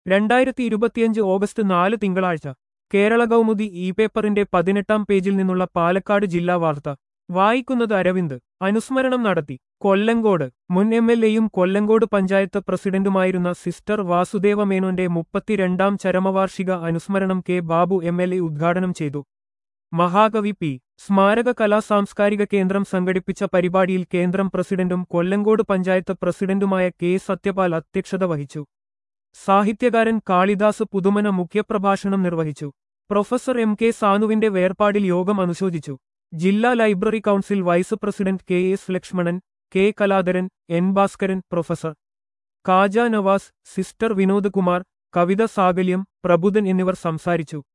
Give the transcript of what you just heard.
രണ്ടായിരത്തി ഇരുപത്തിയഞ്ച് ഓഗസ്റ്റ് നാല് തിങ്കളാഴ്ച കേരള കൗമുദി ഇ പേപ്പറിന്റെ പതിനെട്ടാം പേജിൽ നിന്നുള്ള പാലക്കാട് ജില്ലാ വാർത്ത വായിക്കുന്നത് അരവിന്ദ് അനുസ്മരണം നടത്തി കൊല്ലങ്കോട് മുൻ എം എൽ എയും കൊല്ലങ്കോട് പഞ്ചായത്ത് പ്രസിഡന്റുമായിരുന്ന സിസ്റ്റർ വാസുദേവ മേനോന്റെ മുപ്പത്തിരണ്ടാം ചരമവാർഷിക അനുസ്മരണം K Babu M L A ഉദ്ഘാടനം ചെയ്തു മഹാകവി പി സ്മാരക കലാ സാംസ്കാരിക കേന്ദ്രം സംഘടിപ്പിച്ച പരിപാടിയിൽ കേന്ദ്രം പ്രസിഡന്റും കൊല്ലങ്കോട് പഞ്ചായത്ത് പ്രസിഡന്റുമായ കെ സത്യപാൽ അധ്യക്ഷത വഹിച്ചു സാഹിത്യകാരൻ കാളിദാസ് പുതുമന മുഖ്യപ്രഭാഷണം നിർവഹിച്ചു പ്രൊഫസർ എം കെ സാനുവിന്റെ വേർപാടിൽ യോഗം അനുശോചിച്ചു ജില്ലാ library council vice president K S Lakshmanan K Kaladharan N Bhaskaran professor Kaja Nawaz sister Vinod Kumar Kavitha Sakalyam Prabudhan എന്നിവർ സംസാരിച്ചു